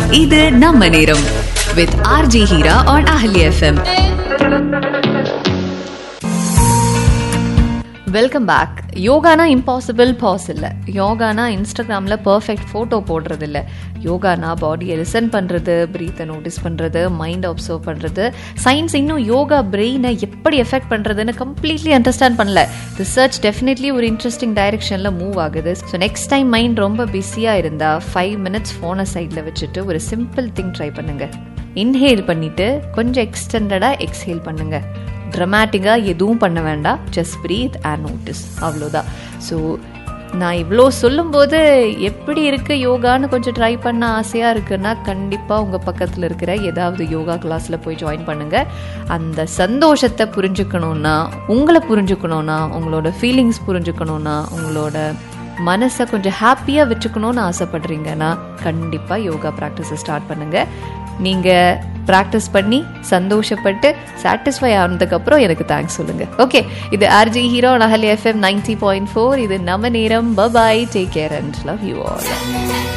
இது நம்ம நேரம் with RJ Heera on Ahali FM welcome back யோகானா இம்பாசிபிள் பாஸ் இல்லை யோகானா இன்ஸ்டாகிராமில் பர்ஃபெக்ட் ஃபோட்டோ போடுறது இல்லை யோகானா பாடியை லிசன் பண்ணுறது ப்ரீத்தை நோட்டீஸ் பண்ணுறது மைண்ட் அப்சர்வ் பண்ணுறது சயின்ஸ் இன்னும் யோகா பிரெயினை எப்படி எஃபெக்ட் பண்ணுறதுன்னு கம்ப்ளீட்லி அண்டர்ஸ்டாண்ட் பண்ணல ரிசர்ச் டெஃபினெட்லி ஒரு இன்ட்ரெஸ்டிங் டைரெக்ஷனில் மூவ் ஆகுது ஸோ நெக்ஸ்ட் டைம் மைண்ட் ரொம்ப பிஸியாக இருந்தால் ஃபைவ் மினிட்ஸ் ஃபோனை சைடில் வச்சுட்டு ஒரு சிம்பிள் திங் ட்ரை பண்ணுங்கள் இன்ஹேல் பண்ணிவிட்டு கொஞ்சம் எக்ஸ்டெண்டடாக எக்ஸ்ஹேல் பண்ணுங்கள் ட்ரமாட்டிக்காக எதுவும் பண்ண வேண்டாம் ஜஸ்ட் ப்ரீத் அண்ட் நோட்டிஸ் அவ்வளோதான் ஸோ நான் இவ்வளோ சொல்லும்போது எப்படி இருக்கு யோகான்னு கொஞ்சம் ட்ரை பண்ண ஆசையாக இருக்குன்னா கண்டிப்பாக உங்கள் பக்கத்தில் இருக்கிற ஏதாவது யோகா கிளாஸில் போய் ஜாயின் பண்ணுங்கள் அந்த சந்தோஷத்தை புரிஞ்சுக்கணுன்னா உங்களை புரிஞ்சுக்கணுன்னா உங்களோட ஃபீலிங்ஸ் புரிஞ்சுக்கணுன்னா உங்களோட மனசை கொஞ்சம் ஹாப்பியாக வச்சுக்கணும்னு ஆசைப்படுறீங்கன்னா கண்டிப்பாக யோகா ப்ராக்டிஸை ஸ்டார்ட் பண்ணுங்கள் நீங்கள் ப்ராக்டிஸ் பண்ணி சந்தோஷப்பட்டு சாட்டிஸ்ஃபை ஆனதுக்கப்புறம் எனக்கு தேங்க்ஸ் சொல்லுங்கள் ஓகே இது ஆர்ஜி ஹீரோ நஹலி எஃப்எம் நைன்டி பாயிண்ட் ஃபோர் இது நம்ம நேரம் bye bye take care and love you all